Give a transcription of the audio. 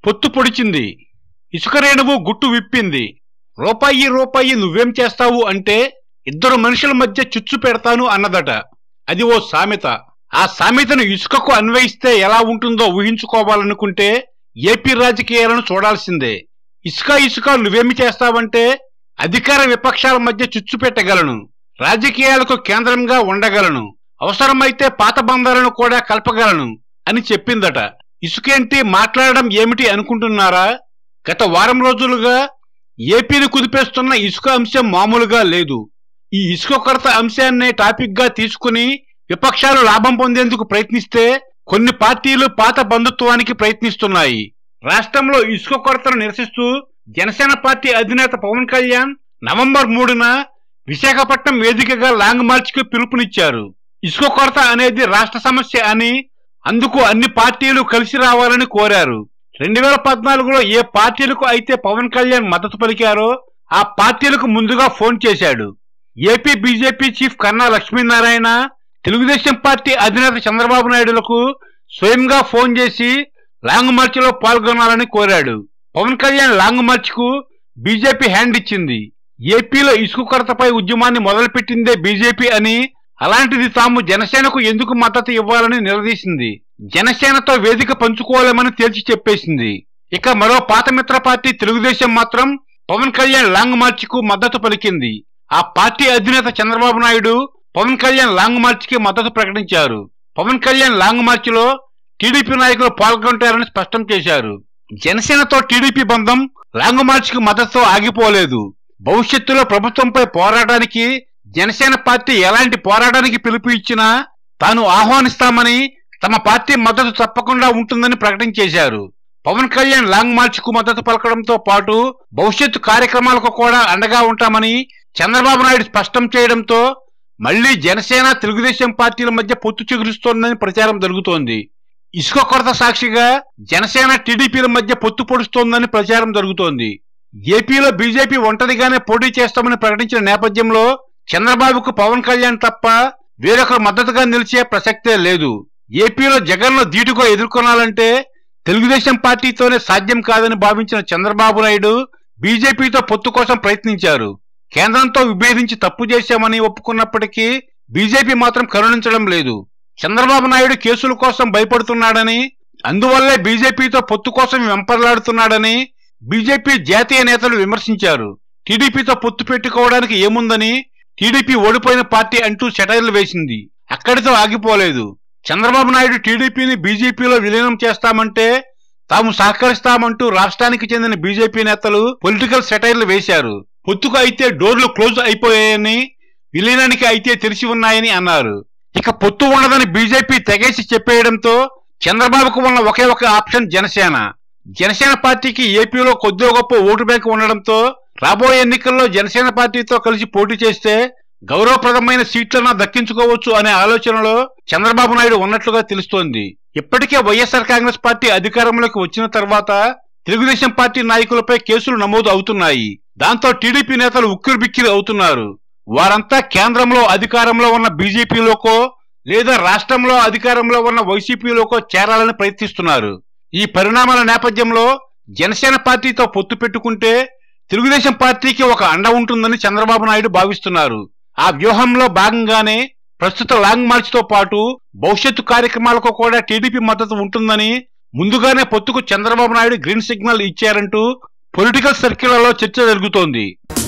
పొత్తు పొడిచింది ఇసుక రేణువు గుట్టు విప్పింది రూపాయి రూపాయి నువ్వేం చేస్తావు అంటే ఇద్దరు మనుషుల మధ్య చుచ్చు పెడతాను అన్నదట అది ఓ సామెత ఆ సామెతను ఇసుకకు అన్వయిస్తే ఎలా ఉంటుందో ఊహించుకోవాలనుకుంటే ఏపీ రాజకీయాలను చూడాల్సిందే ఇసుక ఇసుక నువ్వేమి చేస్తావంటే అధికార విపక్షాల మధ్య చుచ్చు పెట్టగలను రాజకీయాలకు కేంద్రంగా ఉండగలను అవసరమైతే పాత బంధాలను కూడా కలపగలను అని చెప్పిందట ఇసుకేంటి మాట్లాడడం ఏమిటి అనుకుంటున్నారా గత వారం రోజులుగా ఏపీని కుదిపేస్తున్న ఇసుక అంశం మామూలుగా లేదు ఈ ఇసుక కొరత అంశాన్ని టాపిక్ గా తీసుకుని విపక్షాలు లాభం పొందేందుకు ప్రయత్నిస్తే కొన్ని పార్టీలు పాత బంధుత్వానికి ప్రయత్నిస్తున్నాయి రాష్ట్రంలో ఇసుక కొరతను నిరసిస్తూ జనసేన పార్టీ అధినేత పవన్ కళ్యాణ్ నవంబర్ మూడున విశాఖపట్నం వేదికగా లాంగ్ మార్చ్ కు పిలుపునిచ్చారు ఇసుక కొరత అనేది రాష్ట్ర సమస్య అని అందుకు అన్ని పార్టీలు కలిసి రావాలని కోరారు రెండు వేల పద్నాలుగులో ఏ పార్టీలకు అయితే పవన్ కళ్యాణ్ మద్దతు పలికారో ఆ పార్టీలకు ముందుగా ఫోన్ చేశాడు ఏపీ బీజేపీ చీఫ్ కన్నా లక్ష్మీనారాయణ తెలుగుదేశం పార్టీ అధినేత చంద్రబాబు నాయుడులకు స్వయంగా ఫోన్ చేసి లాంగ్ మార్చ్ లో పాల్గొనాలని కోరాడు పవన్ కళ్యాణ్ లాంగ్ మార్చ్ కు బీజేపీ హ్యాండ్ ఇచ్చింది ఏపీలో ఇసుక కొరతపై ఉద్యమాన్ని మొదలుపెట్టిందే బీజేపీ అని అలాంటిది తాము జనసేనకు ఎందుకు మద్దతు ఇవ్వాలని నిలదీసింది జనసేనతో వేదిక పంచుకోలేమని తేల్చి చెప్పేసింది ఇక మరో పాత మిత్ర పార్టీ తెలుగుదేశం మాత్రం పవన్ కళ్యాణ్ లాంగ్ మార్చ్ కు మద్దతు పలికింది ఆ పార్టీ అధినేత చంద్రబాబు నాయుడు పవన్ కళ్యాణ్ లాంగ్ మార్చ్ కి మద్దతు ప్రకటించారు పవన్ కళ్యాణ్ లాంగ్ మార్చ్ లో టీడీపీ నాయకులు పాల్గొంటారని స్పష్టం చేశారు జనసేనతో టీడీపీ బంధం లాంగ్ మార్చ్ కి మద్దతుతో ఆగిపోలేదు భవిష్యత్తులో ప్రభుత్వంపై పోరాటానికి జనసేన పార్టీ ఎలాంటి పోరాటానికి పిలుపు ఇచ్చినా తాను ఆహ్వానిస్తామని తమ పార్టీ మద్దతు తప్పకుండా ఉంటుందని ప్రకటించేశారు పవన్ కళ్యాణ్ లాంగ్ మార్చ్ కు మద్దతు పలకడంతో పాటు భవిష్యత్తు కార్యక్రమాలకు కూడా అండగా ఉంటామని చంద్రబాబు నాయుడు స్పష్టం చేయడంతో మళ్లీ జనసేన తెలుగుదేశం పార్టీల మధ్య పొత్తు చిగురుస్తోందని ప్రచారం జరుగుతోంది ఇసుక కొరత సాక్షిగా జనసేన టీడీపీల మధ్య పొత్తు పొడుస్తోందని ప్రచారం జరుగుతోంది ఏపీలో బీజేపీ ఒంటరిగానే పోటీ చేస్తామని ప్రకటించిన నేపథ్యంలో చంద్రబాబుకు పవన్ కళ్యాణ్ తప్ప వేరొకరు మద్దతుగా నిలిచే ప్రసక్తే లేదు ఏపీలో జగన్ను ధీటుగా ఎదుర్కొనాలంటే తెలుగుదేశం పార్టీతోనే సాధ్యం కాదని భావించిన చంద్రబాబు నాయుడు బీజేపీతో పొత్తు కోసం ప్రయత్నించారు కేంద్రంతో విభేదించి తప్పు చేశామని ఒప్పుకున్నప్పటికీ బీజేపీ మాత్రం కరుణించడం లేదు చంద్రబాబు నాయుడు కేసుల కోసం భయపడుతున్నాడని అందువల్లే బీజేపీతో పొత్తు కోసం వెంపర్లాడుతున్నాడని బీజేపీ జాతీయ నేతలు విమర్శించారు టీడీపీతో పొత్తు పెట్టుకోవడానికి ఏముందని టీడీపీ ఓడిపోయిన పార్టీ అంటూ సెటైర్లు వేసింది అక్కడితో ఆగిపోలేదు చంద్రబాబు నాయుడు టీడీపీని బీజేపీలో విలీనం చేస్తామంటే తాము సహకరిస్తామంటూ రాష్ట్రానికి చెందిన బీజేపీ నేతలు పొలిటికల్ సెటైర్లు వేశారు పొత్తుకు అయితే డోర్లు క్లోజ్ అయిపోయాయని విలీనానికి అయితే తెరిచి ఉన్నాయని అన్నారు ఇక పొత్తు ఉండదని బీజేపీ తెగేసి చెప్పేయడంతో చంద్రబాబుకు ఉన్న ఒకే ఒక ఆప్షన్ జనసేన జనసేన పార్టీకి ఏపీలో కొద్దిగా గొప్ప ఓటు బ్యాంకు ఉండడంతో రాబోయే ఎన్నికల్లో జనసేన పార్టీతో కలిసి పోటీ చేస్తే గౌరవప్రదమైన సీట్లను దక్కించుకోవచ్చు అనే ఆలోచనలో చంద్రబాబు నాయుడు ఉన్నట్లుగా తెలుస్తోంది ఇప్పటికే వైఎస్ఆర్ కాంగ్రెస్ పార్టీ అధికారంలోకి వచ్చిన తర్వాత తెలుగుదేశం పార్టీ నాయకులపై కేసులు నమోదు అవుతున్నాయి దాంతో టీడీపీ నేతలు ఉక్కిరి బిక్కిరి అవుతున్నారు వారంతా కేంద్రంలో అధికారంలో ఉన్న బీజేపీలోకో లేదా రాష్ట్రంలో అధికారంలో ఉన్న వైసీపీలోకో చేరాలని ప్రయత్నిస్తున్నారు ఈ పరిణామాల నేపథ్యంలో జనసేన పార్టీతో పొత్తు పెట్టుకుంటే తెలుగుదేశం పార్టీకి ఒక అండ ఉంటుందని చంద్రబాబు నాయుడు భావిస్తున్నారు ఆ వ్యూహంలో భాగంగానే ప్రస్తుత లాంగ్ మార్చ్ తో పాటు భవిష్యత్తు కార్యక్రమాలకు కూడా టీడీపీ మద్దతు ఉంటుందని ముందుగానే పొత్తుకు చంద్రబాబు నాయుడు గ్రీన్ సిగ్నల్ ఇచ్చారంటూ పొలిటికల్ సర్కిళ్లలో చర్చ జరుగుతోంది